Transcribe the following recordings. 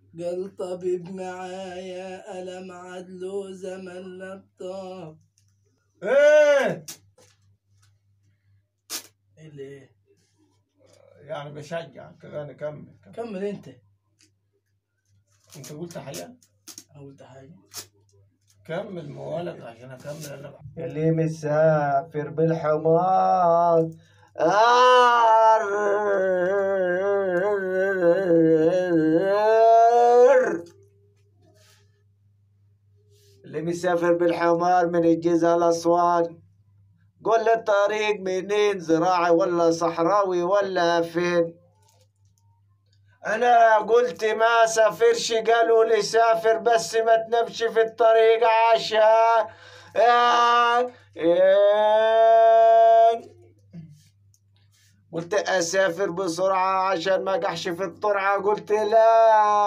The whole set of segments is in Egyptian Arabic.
قال طبيب معايا ألم عدله زمن لابتوب ايه اللي يعني بشجعك انا كمل كمل. كمل انت انت قلت حاجه انا قلت حاجه كمل موالك عشان اكمل انا اللي مسافر بالحمار اللي مسافر بالحمار من الجيزة لأسوان قول لي الطريق منين زراعي ولا صحراوي ولا فين انا قلت ما سافرش قالوا لي سافر بس ما تنامش في الطريق عشان آه، آه. قلت اسافر بسرعة عشان ما اقعش في الطرعة قلت لا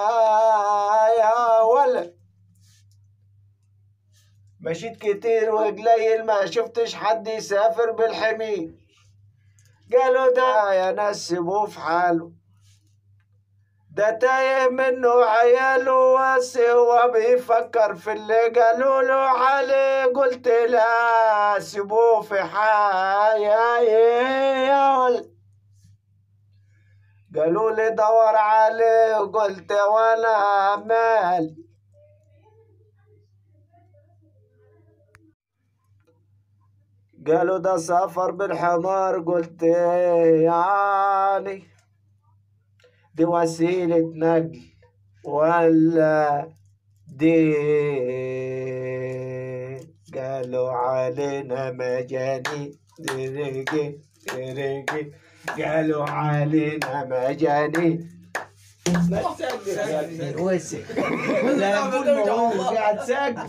يا ولد مشيت كتير وقليل ما شفتش حد يسافر بالحمير قالوا ده يا ناس سيبوه في حاله ده تايه منه عياله بس هو بيفكر في اللي قالوا له عليه قلت لا سيبوه في حاله قالوا لي دور عليه قلت وانا مالي قالوا ده سافر بالحمار قلت يعني دي وسيلة نقل ولا دي قالوا علينا مجانين ريقي ريقي قالوا علينا مجانين وسع لا بقول قاعد سقف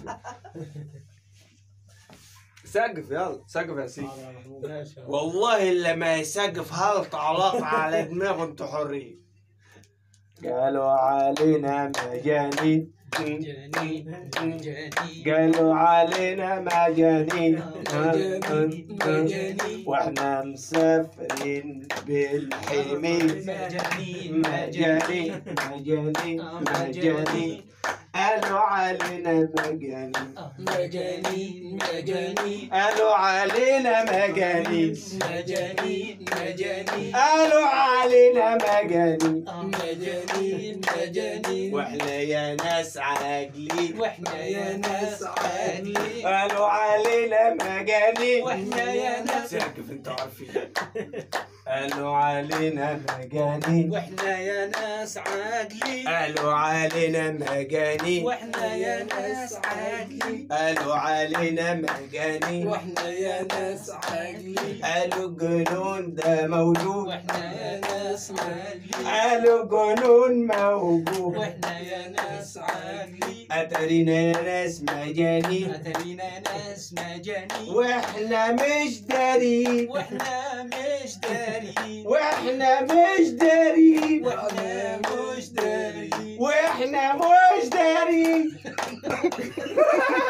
سقف يلا سقف يا سيدي والله اللي ما يسقف هلط علاقة على دماغه انتوا حرين قالوا علينا مجانين قالوا علينا مجانين واحنا مسافرين بالحمير مجانين مجانين مجانين قالوا علينا مجانين مجانين مجانين قالوا علينا مجانين مجانين مجانين قالوا علينا مجانين مجانين مجانين واحنا يا ناس عاقلين واحنا يا ناس عاقلين قالوا علينا مجانين واحنا يا ناس سقف انتوا عارفين قالوا علينا مجانين واحنا يا ناس عاقلين قالوا علينا مجانين واحنا يا ناس عاقلين قالوا علينا مجانين واحنا يا ناس عاقلين قالوا الجنون ده موجود واحنا يا ناس عاقلين قالوا الجنون موجود واحنا يا ناس عاقلين اترينا يا ناس مجانين اترينا ناس مجانين واحنا مش دارين واحنا مش دارين واحنا مش دارين واحنا مش دارين واحنا مش دارين